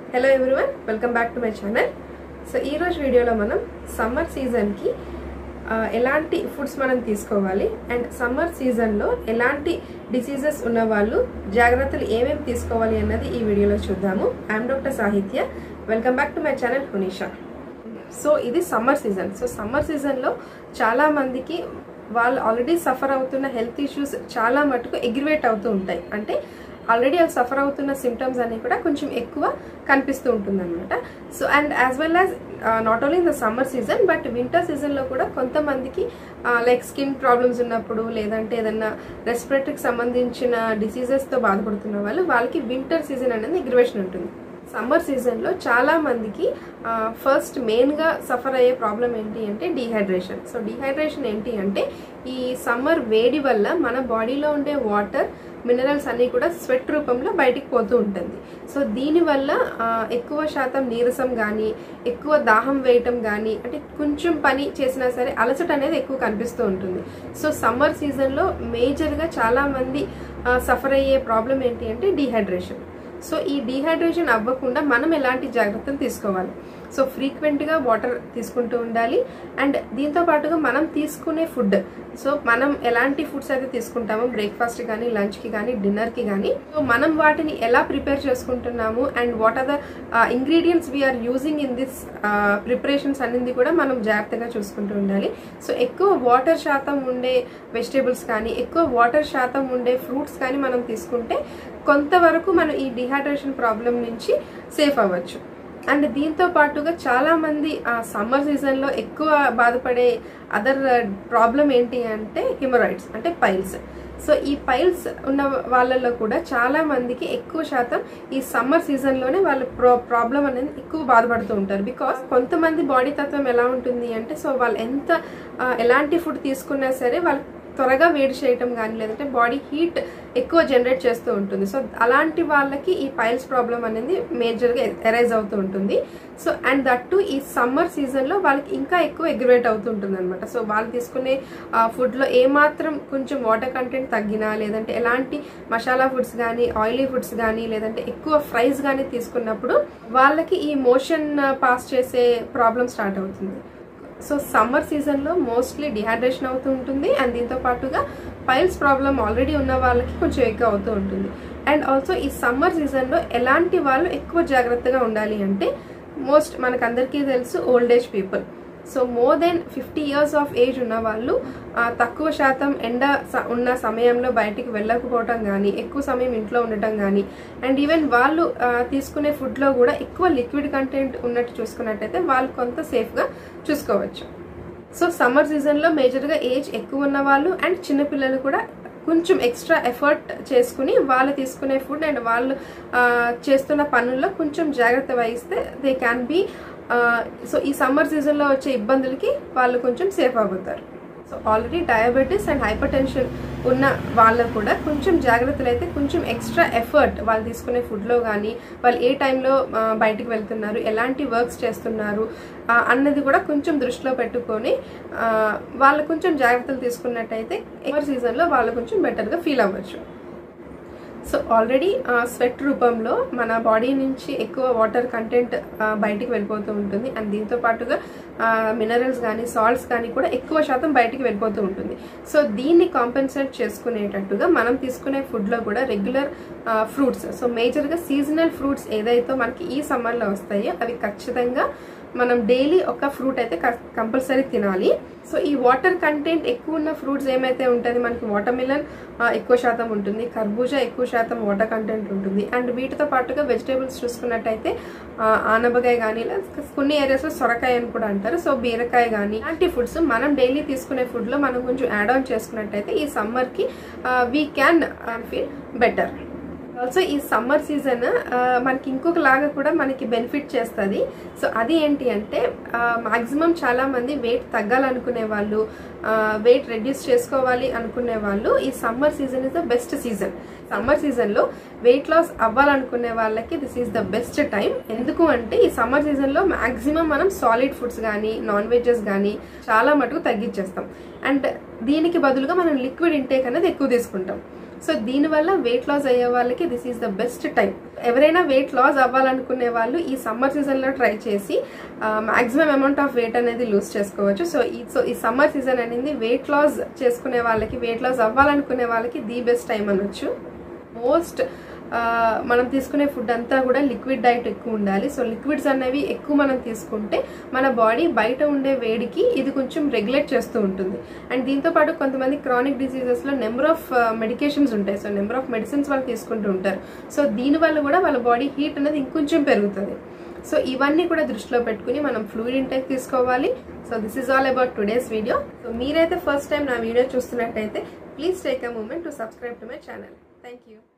hello everyone welcome back to my channel so ఈరోజు వీడియోలో మనం సమ్మర్ సీజన్కి ఆ, ఎలాంటి ఫుడ్స్ మనం తీసుకోవాలి అండ్ సమ్మర్ సీజన్లో ఎలాంటి డిసీజెస్ ఉన్న వాళ్ళు జాగ్రత్తలు ఏమేమి తీసుకోవాలి అన్నది ఈ వీడియోలో చూద్దాము I'm doctor Sahitya welcome back to my channel హునిషా సో ఇది సమ్మర్ సీజన్ సో సమ్మర్ సీజన్లో చాలా మందికి వాళ్ళు ఆల్రెడీ సఫర్ అవుతున్న హెల్త్ ఇష్యూస్ చాలా మటుకు ఎగ్రివేట్ అవుతూ ఉంటాయి అంటే ఆల్రెడీ వాళ్ళు సఫర్ అవుతున్న సిమ్టమ్స్ అన్ని కూడా కొంచెం ఎక్కువ కనిపిస్తూ ఉంటుంది అనమాట so and as well as not only in the summer season but winter సీజన్లో కూడా కొంతమందికి లైక్ స్కిన్ ప్రాబ్లమ్స్ ఉన్నప్పుడు లేదంటే ఏదన్నా రెస్పిరేటరీకి సంబంధించిన డిసీజెస్తో బాధపడుతున్న వాళ్ళు వాళ్ళకి వింటర్ సీజన్ అనేది ఎగ్రివేషన్ ఉంటుంది సమ్మర్ సీజన్లో చాలా మందికి ఫస్ట్ మెయిన్గా సఫర్ అయ్యే ప్రాబ్లం ఏంటి అంటే డీహైడ్రేషన్ సో డీహైడ్రేషన్ ఏంటి అంటే ఈ సమ్మర్ వేడి వల్ల మన బాడీలో ఉండే వాటర్ మినరల్స్ అన్నీ కూడా స్వెట్ రూపంలో బయటికి పోతూ ఉంటుంది సో దీనివల్ల ఆ, ఎక్కువ శాతం నీరసం కానీ ఎక్కువ దాహం వేయటం కానీ అంటే కొంచెం పని చేసినా సరే అలసట అనేది ఎక్కువ కనిపిస్తూ ఉంటుంది సో సమ్మర్ సీజన్లో మేజర్గా చాలామంది సఫర్ అయ్యే ప్రాబ్లం ఏంటి అంటే డీహైడ్రేషన్ సో ఈ డీహైడ్రేషన్ అవ్వకుండా మనం ఎలాంటి జాగ్రత్తలు తీసుకోవాలి సో ఫ్రీక్వెంట్గా వాటర్ తీసుకుంటూ ఉండాలి అండ్ దీంతో పాటుగా మనం తీసుకునే ఫుడ్ సో మనం ఎలాంటి ఫుడ్స్ అయితే తీసుకుంటామో బ్రేక్ఫాస్ట్ కానీ లంచ్కి కానీ డిన్నర్కి కానీ సో మనం వాటిని ఎలా ప్రిపేర్ చేసుకుంటున్నాము and what are the ingredients we are using in this preparations అనేది కూడా మనం జాగ్రత్తగా చూసుకుంటూ ఉండాలి సో ఎక్కువ వాటర్ శాతం ఉండే వెజిటేబుల్స్ కానీ ఎక్కువ వాటర్ శాతం ఉండే ఫ్రూట్స్ కానీ మనం తీసుకుంటే కొంతవరకు మనం ఈ డిహైడ్రేషన్ ప్రాబ్లం నుంచి సేఫ్ అవ్వచ్చు అండ్ దీంతో పాటుగా చాలా మంది ఆ సమ్మర్ సీజన్లో ఎక్కువ బాధపడే అదర్ ప్రాబ్లం ఏంటి అంటే హిమరాయిడ్స్ అంటే పైల్స్ సో ఈ పైల్స్ ఉన్న వాళ్ళలో కూడా చాలా మందికి ఎక్కువ శాతం ఈ సమ్మర్ సీజన్లోనే వాళ్ళ ప్రో ప్రాబ్లం అనేది ఎక్కువ బాధపడుతూ ఉంటారు బికాస్ కొంతమంది బాడీ తత్వం ఎలా ఉంటుంది అంటే సో వాళ్ళు ఎంత ఆ, ఎలాంటి ఫుడ్ తీసుకున్నా సరే వాళ్ళు త్వరగా వేడి చేయటం కానీ లేదంటే బాడీ హీట్ ఎక్కువ జనరేట్ చేస్తూ ఉంటుంది సో అలాంటి వాళ్ళకి ఈ పైల్స్ ప్రాబ్లం అనేది మేజర్గా ఎరైజ్ అవుతూ ఉంటుంది సో అండ్ దట్టు ఈ సమ్మర్ సీజన్లో వాళ్ళకి ఇంకా ఎక్కువ ఎగ్రివేట్ అవుతూ ఉంటుంది అనమాట సో వాళ్ళు తీసుకునే ఫుడ్లో ఏమాత్రం కొంచెం వాటర్ కంటెంట్ తగ్గినా లేదంటే ఎలాంటి మసాలా ఫుడ్స్ కానీ ఆయిలీ ఫుడ్స్ కానీ లేదంటే ఎక్కువ ఫ్రైస్ కానీ తీసుకున్నప్పుడు వాళ్ళకి ఈ మోషన్ పాస్ చేసే ప్రాబ్లం స్టార్ట్ అవుతుంది సో సమ్మర్ సీజన్లో మోస్ట్లీ డిహైడ్రేషన్ అవుతూ ఉంటుంది అండ్ దీంతో పాటుగా పైల్స్ ప్రాబ్లం ఆల్రెడీ ఉన్న వాళ్ళకి కొంచెం ఎక్కువ అవుతూ ఉంటుంది అండ్ ఆల్సో ఈ సమ్మర్ సీజన్లో ఎలాంటి వాళ్ళు ఎక్కువ జాగ్రత్తగా ఉండాలి అంటే మోస్ట్ మనకందరికీ తెలుసు old age people so more than fifty years of age ఉన్న వాళ్ళు ఆ, తక్కువ శాతం ఎండ స- ఉన్న సమయంలో బయటికి వెళ్ళకపోవటం కానీ ఎక్కువ సమయం ఇంట్లో ఉండటం కానీ అండ్ ఈవెన్ వాళ్ళు ఆ, తీసుకునే ఫుడ్లో కూడా ఎక్కువ లిక్విడ్ కంటెంట్ ఉన్నట్టు చూసుకున్నట్టయితే వాళ్ళు కొంత సేఫ్గా చూసుకోవచ్చు సో సమ్మర్ సీజన్లో మేజర్గా ఏజ్ ఎక్కువ ఉన్న వాళ్ళు అండ్ చిన్నపిల్లలు కూడా కొంచెం ఎక్స్ట్రా ఎఫర్ట్ చేసుకుని వాళ్ళు తీసుకునే ఫుడ్ అండ్ వాళ్ళు ఆ, చేస్తున్న పనుల్లో కొంచెం జాగ్రత్త వహిస్తే దే క్యాన్ బీ సో ఈ సమ్మర్ సీజన్లో వచ్చే ఇబ్బందులకి వాళ్ళు కొంచెం సేఫ్ అవుతారు so already diabetes and hypertension ఉన్న వాళ్ళకు కూడా కొంచెం జాగ్రత్తలు అయితే కొంచెం ఎక్స్ట్రా ఎఫర్ట్ వాళ్ళు తీసుకునే ఫుడ్లో కానీ వాళ్ళు ఏ టైంలో బయటికి వెళ్తున్నారు ఎలాంటి వర్క్స్ చేస్తున్నారు ఆ, అన్నది కూడా కొంచెం దృష్టిలో పెట్టుకొని ఆ, వాళ్ళు కొంచెం జాగ్రత్తలు తీసుకున్నట్టయితే ఎవరి సీజన్లో వాళ్ళు కొంచెం బెటర్గా ఫీల్ అవ్వచ్చు సో ఆల్రెడీ స్వెట్ రూపంలో మన బాడీ నుంచి ఎక్కువ వాటర్ కంటెంట్ బయటికి వెళ్ళిపోతూ ఉంటుంది అండ్ దీంతో పాటుగా మినరల్స్ కానీ సాల్ట్స్ కానీ కూడా ఎక్కువ శాతం బయటికి వెళ్ళిపోతూ ఉంటుంది సో దీన్ని కాంపెన్సేట్ చేసుకునేటట్టుగా మనం తీసుకునే ఫుడ్లో కూడా రెగ్యులర్ ఫ్రూట్స్ సో మేజర్గా సీజనల్ ఫ్రూట్స్ ఏదైతే మనకి ఈ సమ్మర్లో వస్తాయో అవి ఖచ్చితంగా మనం డైలీ ఒక ఫ్రూట్ అయితే కంపల్సరీ తినాలి సో ఈ వాటర్ కంటెంట్ ఎక్కువ ఉన్న ఫ్రూట్స్ ఏమైతే ఉంటుంది మనకి వాటర్ మిలన్ ఎక్కువ శాతం ఉంటుంది కర్బూజా ఎక్కువ శాతం వాటర్ కంటెంట్ ఉంటుంది అండ్ వీటితో పాటుగా వెజిటేబుల్స్ చూసుకున్నట్టయితే ఆ, ఆనపకాయ కానీ లేదా కొన్ని ఏరియాస్లో సొరకాయ అని కూడా అంటారు సో బీరకాయ కానీ ఇలాంటి ఫుడ్స్ మనం డైలీ తీసుకునే ఫుడ్లో మనం కొంచెం యాడ్ ఆన్ చేసుకున్నట్టయితే ఈ సమ్మర్కి we can feel better also ఈ సమ్మర్ సీజన్ మనకి ఇంకొక లాగా కూడా మనకి బెనిఫిట్ చేస్తుంది సో అది ఏంటి అంటే మాక్సిమం చాలా మంది వెయిట్ తగ్గాలనుకునే వాళ్ళు వెయిట్ రెడ్యూస్ చేసుకోవాలి అనుకునే వాళ్ళు ఈ summer season is the best season summer సీజన్లో వెయిట్ లాస్ అవ్వాలనుకునే వాళ్ళకి this is the best time ఎందుకు అంటే ఈ సమ్మర్ సీజన్లో మాక్సిమం మనం సాలిడ్ ఫుడ్స్ కానీ నాన్ వెజెస్ కానీ చాలా మటుకు తగ్గించేస్తాం అండ్ దీనికి బదులుగా మనం లిక్విడ్ ఇంటేక్ అనేది ఎక్కువ తీసుకుంటాం సో దీనివల్ల వెయిట్ లాస్ అయ్యే వాళ్ళకి this is the best time ఎవరైనా వెయిట్ లాస్ అవ్వాలనుకునే వాళ్ళు ఈ సమ్మర్ సీజన్లో ట్రై చేసి మాక్సిమం అమౌంట్ ఆఫ్ వెయిట్ అనేది లూజ్ చేసుకోవచ్చు సో ఈ సో ఈ సమ్మర్ సీజన్ అనేది వెయిట్ లాస్ చేసుకునే వాళ్ళకి వెయిట్ లాస్ అవ్వాలనుకునే వాళ్ళకి ది బెస్ట్ టైం అనొచ్చు మోస్ట్ మనం తీసుకునే ఫుడ్ అంతా కూడా లిక్విడ్ డైట్ ఎక్కువ ఉండాలి సో లిక్విడ్స్ అనేవి ఎక్కువ మనం తీసుకుంటే మన బాడీ బయట ఉండే వేడికి ఇది కొంచెం రెగ్యులేట్ చేస్తూ ఉంటుంది అండ్ దీంతో పాటు కొంతమంది క్రానిక్ డిసీజెస్లో నెంబర్ ఆఫ్ మెడికేషన్స్ ఉంటాయి సో నెంబర్ ఆఫ్ మెడిసిన్స్ వాళ్ళు తీసుకుంటూ ఉంటారు సో దీనివల్ల కూడా వాళ్ళ బాడీ హీట్ అనేది ఇంకొంచెం పెరుగుతుంది సో ఇవన్నీ కూడా దృష్టిలో పెట్టుకుని మనం ఫ్లూయిడ్ ఇంటెక్ తీసుకోవాలి so this is all about today's video so మీరైతే ఫస్ట్ టైం నా వీడియో చూస్తున్నట్టయితే please take a moment to subscribe to my channel thank you